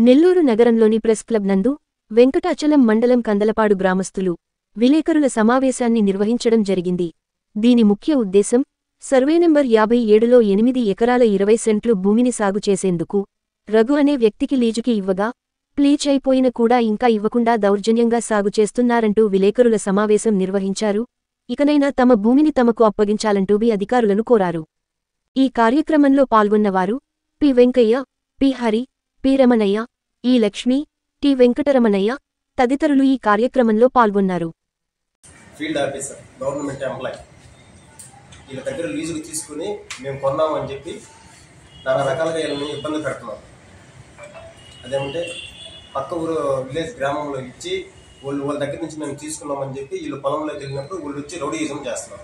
నెల్లూరు నగరంలోని press club నందు వెంకటాచలం మండలం కందలపాడు గ్రామస్తులు విలేకరుల సమావేశాన్ని నిర్వహించడం జరిగింది దీని ముఖ్య ఉద్దేశం సర్వే నెంబర్ యాభై ఏడులో ఎనిమిది ఎకరాల ఇరవై సెంట్లు భూమిని సాగు చేసేందుకు రఘు అనే వ్యక్తికి లీజుకి ఇవ్వగా ప్లీచ్ అయిపోయిన కూడా ఇంకా ఇవ్వకుండా దౌర్జన్యంగా సాగు చేస్తున్నారంటూ విలేకరుల సమావేశం నిర్వహించారు ఇకనైనా తమ భూమిని తమకు అప్పగించాలంటూ బి అధికారులను కోరారు ఈ కార్యక్రమంలో పాల్గొన్నవారు P Venkaiah P Hari P Ramanaiah E Lakshmi T Venkataramanaiah తదితరులు ఈ కార్యక్రమంలో పాల్గొన్నారు ఫీల్డ్ ఆఫీసర్ గవర్నమెంట్ ఎంప్లాయ్ వీళ్ళ దగ్గర లీజులు తీసుకుని మేము కొన్నాము అని చెప్పి నానా రకాలుగా వీళ్ళని ఇబ్బంది పెడుతున్నాం అదేమంటే పక్క ఊరు విలేజ్ గ్రామంలో ఇచ్చి వాళ్ళు వాళ్ళ దగ్గర నుంచి మేము తీసుకున్నామని చెప్పి వీళ్ళు పొలంలోకి వెళ్ళినప్పుడు వాళ్ళు వచ్చి రౌడీయిజం చేస్తున్నారు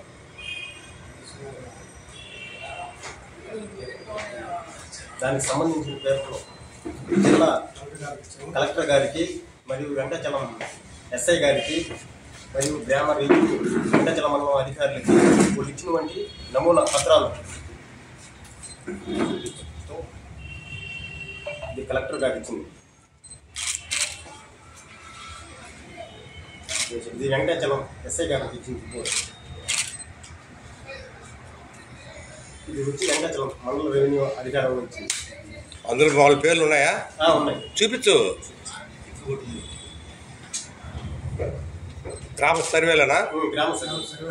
దానికి సంబంధించిన పేపర్లు జిల్లా కలెక్టర్ గారికి మరియు వెంకటచలం ఎస్ఐ గారికి మరియు గ్రామ రెవెన్యూ వెంకటచలం మండలం అధికారులకి వాళ్ళు ఇచ్చినటువంటి నమూనా పత్రాలు ఇది కలెక్టర్ గారికి ఇచ్చింది ఇది వెంకటాచలం ఎస్ఐ గారికి ఇచ్చింది రిపోర్ట్ ఇది వచ్చి వెంకటాచలం మండల రెవెన్యూ అధికారంలో ఇచ్చింది అందులో వాళ్ళ పేర్లు ఉన్నాయా ఆ, ఉన్నాయి చూపించు గ్రామ సర్వేలనా ఉమ్, గ్రామ సభ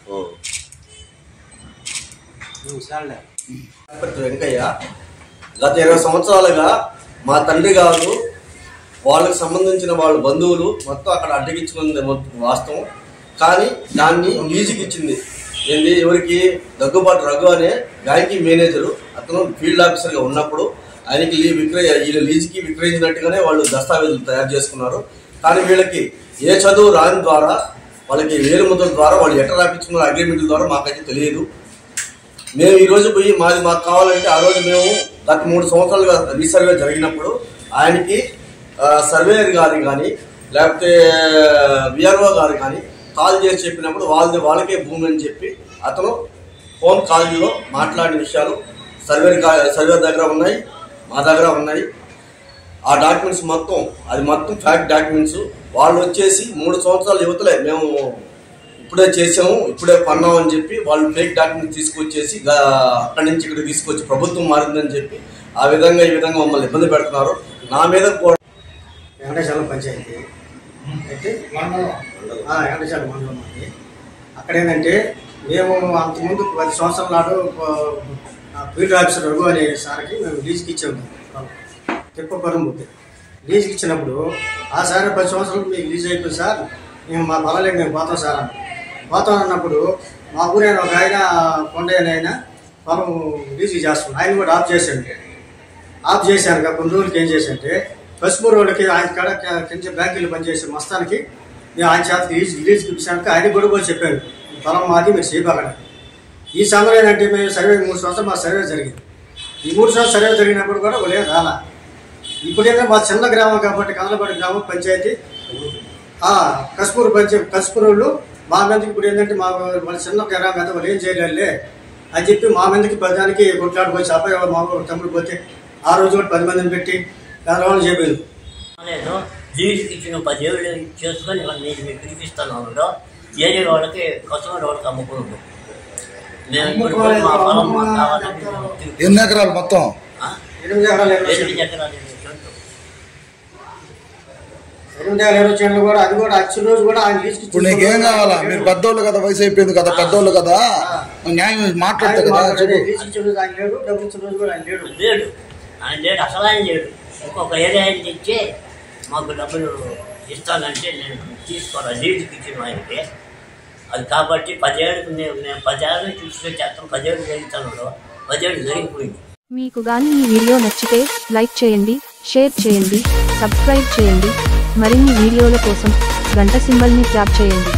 తిరుపతి వెంకయ్య గత ఇరవై సంవత్సరాలుగా మా తండ్రి గారు వాళ్ళకి సంబంధించిన వాళ్ళ బంధువులు మొత్తం అక్కడ అడ్డగించుకుంది మొత్తం వాస్తవం కానీ దాన్ని లీజుకి ఇచ్చింది ఏంది ఎవరికి దగ్గుబాటు రఘు అనే బ్యాంకింగ్ మేనేజరు అతను ఫీల్డ్ ఆఫీసర్గా ఉన్నప్పుడు ఆయనకి లీ విక్రయ వీళ్ళ లీజుకి విక్రయించినట్టుగానే వాళ్ళు దస్తావేజులు తయారు చేసుకున్నారు కానీ వీళ్ళకి ఏ చదువు రాని ద్వారా వాళ్ళకి వేలుముద్రల ద్వారా వాళ్ళు ఎట్లా రాపించుకున్న అగ్రిమెంట్ల ద్వారా మాకైతే తెలియదు మేము ఈ రోజు పోయి మాది మాకు కావాలంటే ఆ రోజు మేము గత మూడు సంవత్సరాలుగా రీసర్వే జరిగినప్పుడు ఆయనకి ఆ, సర్వేయర్ గారికి కానీ లేకపోతే విఆర్ఓ గారు కానీ కాల్ చేసి చెప్పినప్పుడు వాళ్ళది వాళ్ళకే భూమి అని చెప్పి అతను ఫోన్ కాల్లో మాట్లాడిన విషయాలు సర్వేర్ గా- సర్వేర్ దగ్గర ఉన్నాయి మా దగ్గర ఉన్నాయి ఆ డాక్యుమెంట్స్ మొత్తం అది మొత్తం ఫ్యాక్ట్ డాక్యుమెంట్స్ వాళ్ళు వచ్చేసి మూడు సంవత్సరాల యువతలే మేము ఇప్పుడే చేసాము ఇప్పుడే పన్నాం అని చెప్పి వాళ్ళు ఫేక్ డాక్యుమెంట్ తీసుకొచ్చేసి గా- అక్కడి నుంచి ఇక్కడ తీసుకొచ్చి ప్రభుత్వం మారిందని చెప్పి ఆ విధంగా ఈ విధంగా మమ్మల్ని ఇబ్బంది పెడుతున్నారు నా మీద కూడా వెంకటేశ్వరం పంచాయతీ అయితే ఆ, వెంకటేశ్వరం మండలం అది అక్కడ ఏంటంటే మేము అంతకుముందు పది సంవత్సరాల నాడు ఆ, ఫీల్డ్ ఆఫీసర్ రఘు అనే సార్కి మేము లీజుకి ఇచ్చాము తిప్పపురం బుద్ధి లీజుకి ఇచ్చినప్పుడు ఆ సార్ పది సంవత్సరాలు మీకు లీజ్ అయిపోయింది సార్ మేము మా పొలాలే మేము పోతాం సార్ అన్న పోతాం అన్నప్పుడు మా ఊరైన ఒక ఆయన కొండయ్య ఆయన పొలం లీజుకి చేస్తున్నాం ఆయన కూడా ఆఫ్ చేసాడు ఆఫ్ చేశాను కదా కొన్ని రోజులకి ఏం చేశానంటే పసుపు రోడ్డుకి ఆయన కాడ క- కింద బ్యాంకులు పనిచేసే మస్తానికి నేను ఆయన చేతకి లీజ్ లీజ్ ఇప్పించాక ఆయన కూడా పోయి చెప్పాను ఈ పొలం మాది మీరు చేయబాగండి ఈ సమయం ఏంటంటే మేము సర్వే మూడు సంవత్సరాలు మా సర్వే జరిగింది ఈ మూడు సంవత్సరాలు సర్వే జరిగినప్పుడు కూడా వాళ్ళు ఏం రాలా ఇప్పుడు ఏంటంటే మా చిన్న గ్రామం కాబట్టి కదలపాటి గ్రామం పంచాయతీ ఆ, కస్పూర్ పంచాయతీ కస్పూర్ వాళ్ళు మా మీదకి ఇప్పుడు ఏంటంటే మా వాళ్ళ చిన్న గ్రామం కదా వాళ్ళు ఏం చేయలేరులే అని చెప్పి మా మీదకి పదానికి కొట్లాడుకోవచ్చు అబ్బాయి మా ఊరు తమ్ముడు పోతే ఆ రోజు కూడా పది మందిని పెట్టి గందరగోళం చేయలేదు లేదు లీజుకి ఇచ్చిన పదేళ్ళు చేసుకొని ఇలా నేను మీకు పిలిపిస్తున్నాను ఏరియా వాళ్ళకి కస్టమర్ వాళ్ళకి అమ్ముకున్నాడు మేము ఇప్పుడు కూడా మా పొలం మాకు కావాలంటే ఎన్ని ఎకరాలు మొత్తం ఆ? ఎనిమిది ఎకరాలు ఇరవై ఎనిమిది సెంట్లు. ఎకరాలు ఎనిమిది సెంట్లు. ఎనిమిది ఎకరాలు ఇరవై సెంట్లు కూడా అది కూడా అచ్చిన రోజు కూడా ఆయన లీజుకి ఇప్పుడు నీకేం కావాలా మీరు పెద్దోళ్ళు కదా వయసు అయిపోయింది కదా పెద్దోళ్ళు కదా న్యాయం మాట్లాడతా కదా చెప్పు లీజుకి ఇచ్చిన రోజు ఆయన లేడు డబ్బులు ఇచ్చిన రోజు కూడా ఆయన లేడు లేడు ఆయన లేడు అసలు ఆయన లేడు ఇంకొక ఏరియా ఆయన ఇచ్చి మాకు డబ్బులు ఇస్తానంటే నేను తీసుకోవాలి లీజుకి ఇచ్చిన ఆయనకి అది కాబట్టి పదేళ్ళకి నేను నేను పదేళ్ళ నుంచి తీసుకొచ్చేస్తాను పదేళ్ళు జరుగుతాను పదేళ్ళు జరిగిపోయింది మీకు గాని ఈ వీడియో నచ్చితే లైక్ చేయండి షేర్ చేయండి సబ్స్క్రైబ్ చేయండి మరిన్ని వీడియోల కోసం గంట సింబల్ని ట్యాప్ చేయండి